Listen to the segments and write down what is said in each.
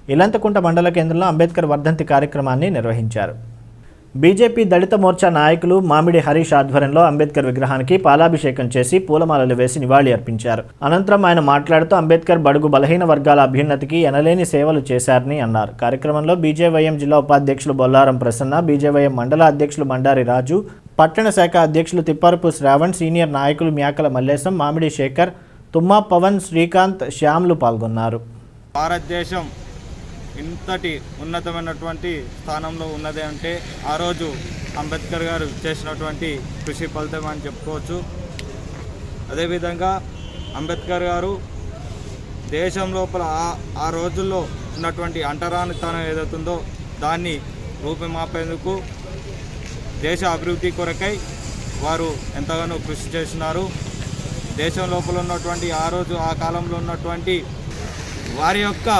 ఇలంతకుంట మండల కేంద్రంలో అంబేద్కర్ వర్ధంతి కార్యక్రమాన్ని నిర్వహించారు బీజేపీ దళిత మోర్చా నాయకులు మామిడి హరీష్ ఆధ్వర్యంలో అంబేద్కర్ విగ్రహానికి పాలాభిషేకం చేసి పూలమాలలు వేసి నివాళి అర్పించారు అనంతరం ఆయన మాట్లాడుతూ అంబేద్కర్ బడుగు బలహీన వర్గాల అభ్యున్నతికి ఎనలేని సేవలు చేశారని అన్నారు కార్యక్రమంలో బీజేవైఎం జిల్లా ఉపాధ్యక్షులు బొల్లారం ప్రసన్న బీజేవైఎం మండల అధ్యక్షులు బండారి రాజు పట్టణ శాఖ అధ్యక్షులు తిప్పారపు శ్రావణ్ సీనియర్ నాయకులు మ్యాకల మల్లేశం మామిడి శేఖర్ తుమ్మా పవన్ శ్రీకాంత్ శ్యామ్లు పాల్గొన్నారు భారతదేశం ఇంతటి ఉన్నతమైనటువంటి స్థానంలో ఉన్నది అంటే ఆ రోజు అంబేద్కర్ గారు చేసినటువంటి కృషి ఫలితం అని చెప్పుకోవచ్చు అదేవిధంగా అంబేద్కర్ గారు దేశం లోపల ఆ ఆ రోజుల్లో ఉన్నటువంటి అంటరానితనం ఏదవుతుందో దాన్ని రూపుమాపేందుకు దేశ అభివృద్ధి కొరకై వారు ఎంతగానో కృషి చేస్తున్నారు దేశం లోపల ఉన్నటువంటి ఆ రోజు ఆ కాలంలో ఉన్నటువంటి వారి యొక్క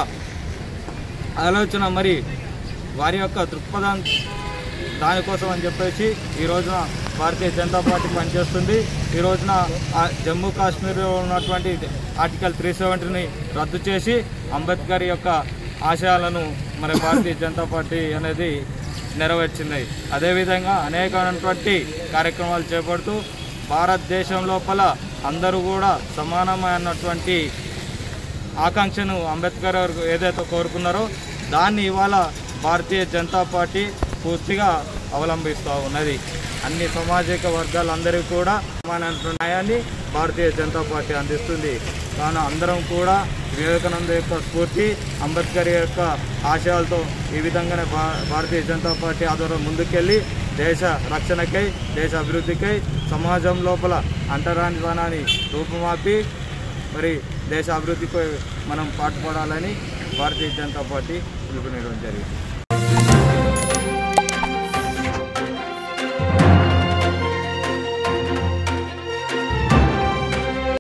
ఆలోచన మరి వారి యొక్క దృక్పథం దానికోసం అని చెప్పేసి ఈ రోజున భారతీయ జనతా పార్టీ పనిచేస్తుంది ఈ రోజున ఆ జమ్మూ కాశ్మీర్లో ఉన్నటువంటి ఆర్టికల్ త్రీ సెవెంటీని రద్దు చేసి అంబేద్కర్ యొక్క ఆశయాలను మరి భారతీయ జనతా పార్టీ అనేది నెరవేర్చింది అదేవిధంగా అనేకమైనటువంటి కార్యక్రమాలు చేపడుతూ భారతదేశం లోపల అందరూ కూడా సమానమైనటువంటి ఆకాంక్షను అంబేద్కర్ గారు ఏదైతే కోరుకున్నారో దాన్ని ఇవాళ భారతీయ జనతా పార్టీ పూర్తిగా అవలంబిస్తూ ఉన్నది అన్ని సామాజిక వర్గాలందరికీ కూడా సమానమైన న్యాయాన్ని భారతీయ జనతా పార్టీ అందిస్తుంది కావున అందరం కూడా వివేకానంద యొక్క స్ఫూర్తి అంబేద్కర్ యొక్క ఆశయాలతో ఈ విధంగానే భా భారతీయ జనతా పార్టీ ఆధ్వర్యం ముందుకెళ్ళి దేశ రక్షణకై దేశ అభివృద్ధికై సమాజం లోపల అంటరానితనాన్ని రూపుమాపి మరి దేశ అభివృద్ధిపై మనం పాటుపడాలని భారతీయ జనతా పార్టీ పిలుపునివ్వడం జరిగింది